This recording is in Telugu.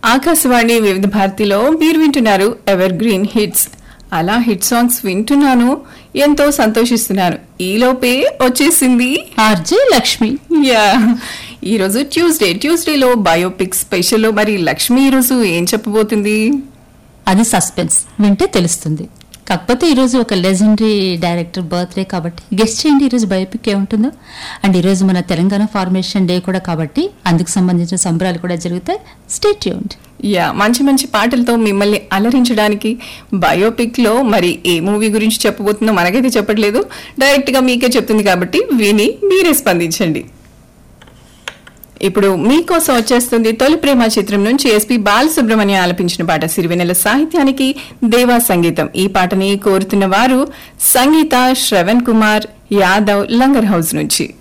ఆకాశవాణి వివిధ భారతిలో మీరు వింటున్నారు ఎవర్ గ్రీన్ హిట్స్ అలా హిట్ సాంగ్స్ వింటున్నాను ఎంతో సంతోషిస్తున్నాను ఈలోపే వచ్చేసింది ఆర్జే లక్ష్మి యా ఈరోజు ట్యూస్డే ట్యూస్డేలో బయోపిక్ స్పెషల్ మరి లక్ష్మి ఈరోజు ఏం చెప్పబోతుంది అది సస్పెన్స్ వింటే తెలుస్తుంది కాకపోతే ఈరోజు ఒక లెజెండరీ డైరెక్టర్ బర్త్డే కాబట్టి గెస్ట్ చేయండి ఈరోజు బయోపిక్ ఏముంటుందో అండ్ ఈరోజు మన తెలంగాణ ఫార్మేషన్ డే కూడా కాబట్టి అందుకు సంబంధించిన సంబరాలు కూడా జరుగుతాయి స్టేట్ ట్యూన్డ్ యా మంచి మంచి పాటలతో మిమ్మల్ని అలరించడానికి బయోపిక్ లో మరి ఏ మూవీ గురించి చెప్పబోతుందో మనకైతే చెప్పట్లేదు డైరెక్ట్ గా మీకే చెప్తుంది కాబట్టి విని మీరే స్పందించండి ఇప్పుడు మీకోసం వచ్చేస్తుంది తొలి ప్రేమ చిత్రం నుంచి ఎస్పి బాలసుబ్రహ్మణ్యం ఆలపించిన పాట సిరివెనెల సాహిత్యానికి దేవా సంగీతం ఈ పాటని కోరుతున్న వారు సంగీత శ్రవణ్ కుమార్ యాదవ్ లంగర్ హౌస్ నుంచి